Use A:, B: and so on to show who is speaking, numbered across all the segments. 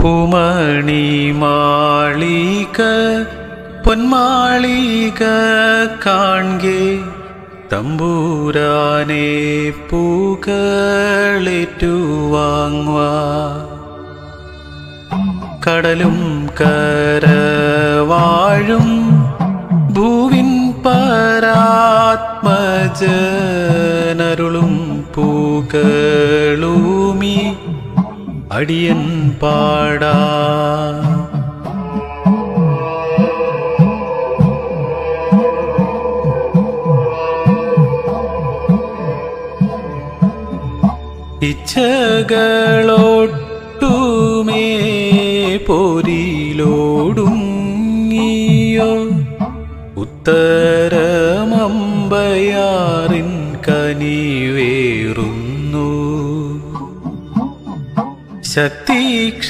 A: പൂമണി മാളിക പൊന്മാളിക കാൺകെ തമ്പൂരാനെ പൂക്കളേറ്റുവാങ്ങുവാ കടലും കരവാഴും ഭൂവിൻ പരാത്മജനരുളും പൂകളൂമി അടിയൻ പാടാ ഇച്ഛകളൊട്ടുമേ പോരിലോടുങ്ങിയോ ഉത്തരമമ്പയാറിൻ കനിവേറുന്നു ശക്തി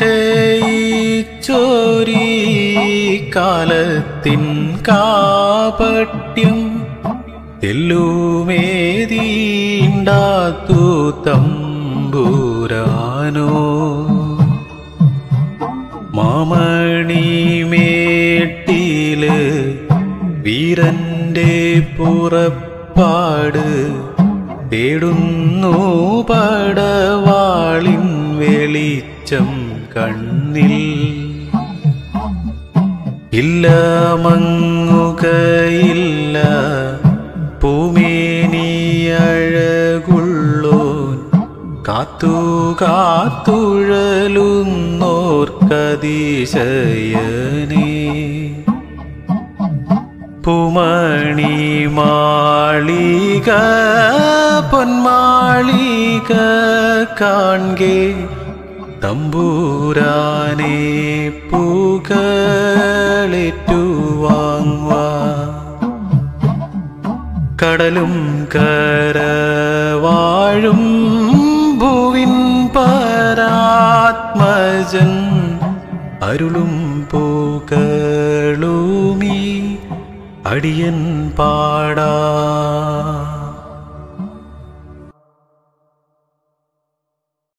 A: ക്ഷയിച്ചോരീ കാലത്തിൻ കാപട്യം തെല്ലുമേതീണ്ടാത്തു തമ്പുരാനോ മാമണിമേട്ടില് വീരന്റെ പുറപ്പാട് തേടുന്നു പടവാളിൻ വെളിച്ചം കണ്ണിൽ ഇല്ല മങ്ങുകയില്ല പൂമേനിയഴകുള്ളോൻ കാത്തു കാത്തുഴലുന്നോർക്കതിശയനേ പൂമണി മാളിക പൊന്മാളിക കാൺകെ തമ്പൂരാനെ പൂകളേറ്റുവാങ്ങുവാ കടലും കരവാഴും ഭൂവിൻ പരാത്മജൻ അരുളും പൂകളൂമി അടിയൻ പാടാ